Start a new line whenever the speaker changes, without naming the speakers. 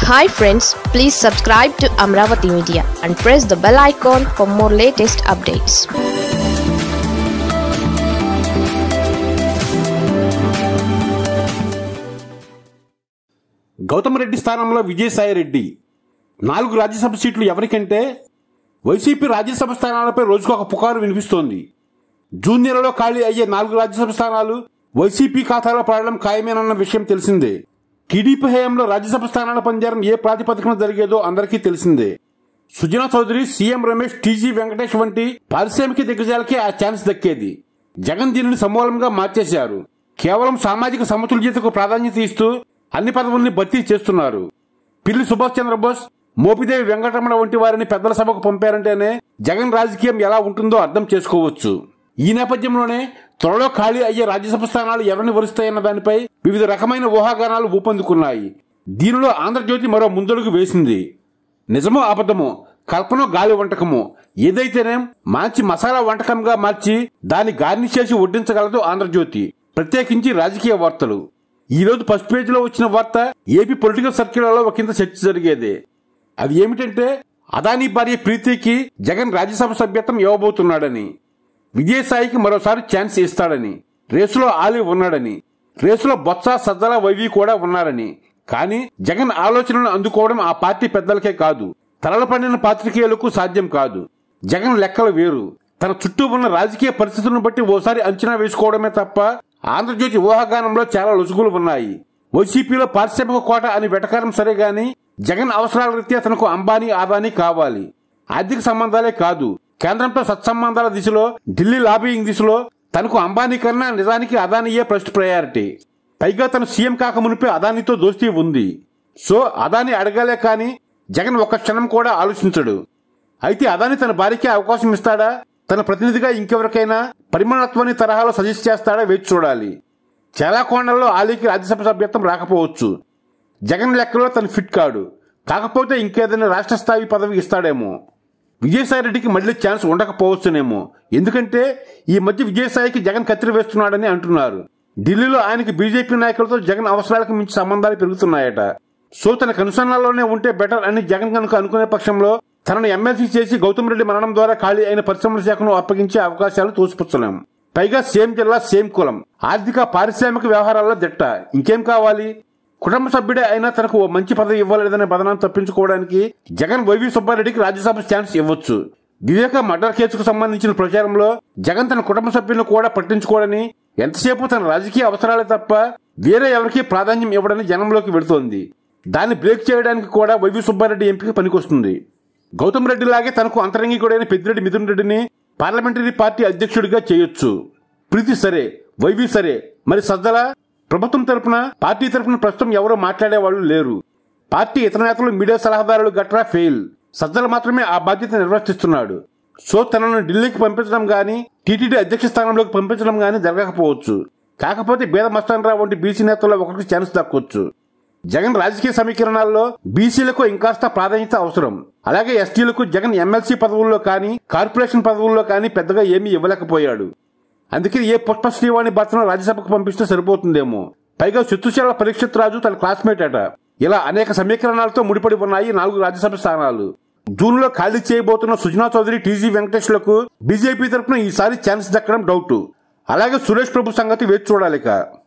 hi friends please subscribe to Amaravati media and press the bell icon for more latest updates
Gautam Reddy స్థానంలో విజయసాయి రెడ్డి నాలుగు రాజ్యసభ సీట్లు ఎవరికంటే YCP Rajya Sabha స్థానాలపై రోజుకు ఒక పుకారు వినిపిస్తోంది జూన్ నెలలో ఖాళీ అయ్యే నాలుగు రాజ్యసభ స్థానాలు వైసీపీ ఖాతాలో పడడం ఖాయమేనన్న విషయం తెలిసిందే టీడీపీ హయాంలో రాజ్యసభ స్థానాల పంజారం ఏ ప్రాతిపదికన జరిగేదో అందరికీ తెలిసిందే సుజనా చౌదరి సీఎం రమేష్ టీజీ వెంకటేష్ వంటి పారిశ్రామిక దిగ్గజాలకే ఆ ఛాన్స్ దక్కేది జగన్ దీనిని సమూలంగా మార్చేశారు కేవలం సామాజిక సమతుల్యతకు ప్రాధాన్యత ఇస్తూ అన్ని పదవుల్ని భర్తీ చేస్తున్నారు పిల్లి సుభాష్ చంద్రబోస్ మోపిదేవి వెంకటరమణ వంటి వారిని పెద్దల సభకు పంపారంటేనే జగన్ రాజకీయం ఎలా ఉంటుందో అర్థం చేసుకోవచ్చు ఈ నేపథ్యంలోనే త్వరలో ఖాళీ అయ్యే రాజ్యసభ స్థానాలు ఎవరిని వరుస్తాయన్న దానిపై వివిధ రకమైన ఊహాగానాలు ఊపందుకున్నాయి దీనిలో ఆంధ్రజ్యోతి మరో ముందడుగు వేసింది నిజమో అబద్ధమో కల్పనో గాలి వంటకమో ఏదైతేనేం మంచి మసాలా వంటకంగా మార్చి దాన్ని గార్నిష్ చేసి వడ్డించగలదు ఆంధ్రజ్యోతి ప్రత్యేకించి రాజకీయ వార్తలు ఈ రోజు ఫస్ట్ పేజ్ లో వచ్చిన వార్త ఏపీ పొలిటికల్ సర్కిళ్లలో ఒకంత చర్చ జరిగేదే అది ఏమిటంటే అదానీ భార్య ప్రీతికి జగన్ రాజ్యసభ సభ్యత్వం ఇవ్వబోతున్నాడని విజయసాయికి మరోసారి ఛాన్స్ ఇస్తాడని రేసులో ఆలి ఉన్నాడని రేసులో బొత్స సజ్జల వైవి కూడా ఉన్నారని కానీ జగన్ ఆలోచనను అందుకోవడం ఆ పార్టీ పెద్దలకే కాదు తలలు పండిన పాత్రికేయులకు సాధ్యం కాదు జగన్ లెక్కలు వేరు తన చుట్టూ ఉన్న రాజకీయ పరిస్థితులను బట్టి ఓసారి అంచనా వేసుకోవడమే తప్ప ఆంధ్రజ్యోతి ఊహాగానంలో చాలా లొసుగులు ఉన్నాయి వైసీపీలో పారిశ్రామిక కోట అని వెటకారం సరే గాని జగన్ అవసరాల రీత్యా తనకు అంబానీ ఆదానీ కావాలి ఆర్థిక సంబంధాలే కాదు కేంద్రంతో సత్సంబంధాల దిశలో ఢిల్లీ లాబియింగ్ దిశలో తనకు అంబానీ కన్నా నిజానికి అదానీయే ఫస్ట్ ప్రయారిటీ పైగా తను సీఎం కాక మునిపే అదానితో దోస్తీ ఉంది సో అదాని అడగాలే కానీ జగన్ ఒక్క క్షణం కూడా ఆలోచించడు అయితే అదాని తన భార్యకి అవకాశం ఇస్తాడా తన ప్రతినిధిగా ఇంకెవరికైనా పరిమాణత్వాన్ని తరహాలో సజెస్ట్ చేస్తాడా వేచి చూడాలి చాలా కోణాల్లో ఆలీకి రాజ్యసభ సభ్యత్వం రాకపోవచ్చు జగన్ లెక్కలో తను ఫిట్ కాడు కాకపోతే ఇంకేదైనా రాష్ట్ర స్థాయి పదవి ఇస్తాడేమో విజయసాయి రెడ్డికి మళ్ళీ ఛాన్స్ ఉండకపోవచ్చునేమో ఎందుకంటే ఈ మధ్య విజయసాయికి జగన్ కత్తిరి వేస్తున్నాడని అంటున్నారు ఢిల్లీలో ఆయనకి బీజేపీ నాయకులతో జగన్ అవసరాలకు మించి సంబంధాలు పెరుగుతున్నాయట సో తన కనుసన్నల్లోనే ఉంటే బెటర్ అని జగన్ కనుక అనుకునే పక్షంలో తనను ఎమ్మెల్సీ చేసి గౌతమ్ రెడ్డి మరణం ద్వారా ఖాళీ అయిన పరిశ్రమల శాఖను అప్పగించే అవకాశాలు తోసిపుచ్చలేం పైగా సేమ్ జిల్లా సేమ్ కులం ఆర్థిక పారిశ్రామిక వ్యవహారాల్లో దిట్ట ఇంకేం కావాలి కుటుంబ సభ్యుడే అయినా తనకు ఓ మంచి పదవి ఇవ్వలేదనే బదనాన్ని తప్పించుకోవడానికి జగన్ వైవి సుబ్బారెడ్డికి రాజ్యసభ ఛాన్స్ ఇవ్వచ్చు వివేక మర్డర్ కేసుకు సంబంధించిన ప్రచారంలో జగన్ తన కుటుంబ సభ్యులను కూడా పట్టించుకోవడని ఎంతసేపు తన రాజకీయ అవసరాలే తప్ప వేరే ఎవరికీ ప్రాధాన్యం ఇవ్వడని జనంలోకి వెళుతోంది దాన్ని బ్రేక్ చేయడానికి కూడా వైవి సుబ్బారెడ్డి ఎంపిక పనికొస్తుంది గౌతమ్ రెడ్డి లాగే తనకు అంతరంగికుడైన పెద్దిరెడ్డి మిథున్ రెడ్డిని పార్లమెంటరీ పార్టీ అధ్యక్షుడిగా చేయొచ్చు ప్రీతి సరే వైవి సరే మరి సజ్జల ప్రభుత్వం తరపున పార్టీ తరపున ప్రస్తుతం ఎవరో మాట్లాడేవాళ్లు లేరు పార్టీ ఇతర నేతలు మీడియా సలహాదారులు గట్రా ఫెయిల్ సజ్జల మాత్రమే ఆ బాధ్యత నిర్వర్తిస్తున్నాడు సో తనను ఢిల్లీకి పంపించడం గాని టీటీడీ అధ్యక్ష స్థానంలోకి పంపించడం గాని జరగకపోవచ్చు కాకపోతే బేద మస్తానరావు వంటి బీసీ నేతల్లో ఒకరికి ఛాన్స్ దక్కొచ్చు జగన్ రాజకీయ సమీకరణాల్లో బీసీలకు ఇంకాస్త ప్రాధాన్యత అవసరం అలాగే ఎస్టీలకు జగన్ ఎమ్మెల్సీ పదవుల్లో కానీ కార్పొరేషన్ పదవుల్లో కానీ పెద్దగా ఏమీ ఇవ్వలేకపోయాడు అందుకే ఏ పుష్ప శ్రీవాణి భర్తను రాజ్యసభకు పంపిస్తే సరిపోతుందేమో పైగా చిత్తుశాల పరీక్షిత్ రాజు తన క్లాస్మేట్ అట ఇలా అనేక సమీకరణాలతో ముడిపడి ఉన్నాయి నాలుగు రాజ్యసభ స్థానాలు జూన్ లో ఖాళీ చేయబోతున్న సుజనా చౌదరి టీజీ వెంకటేష్లకు బీజేపీ తరపున ఈసారి ఛాన్స్ దక్కడం డౌట్ అలాగే సురేష్ ప్రభు సంగతి వేచి చూడాలిక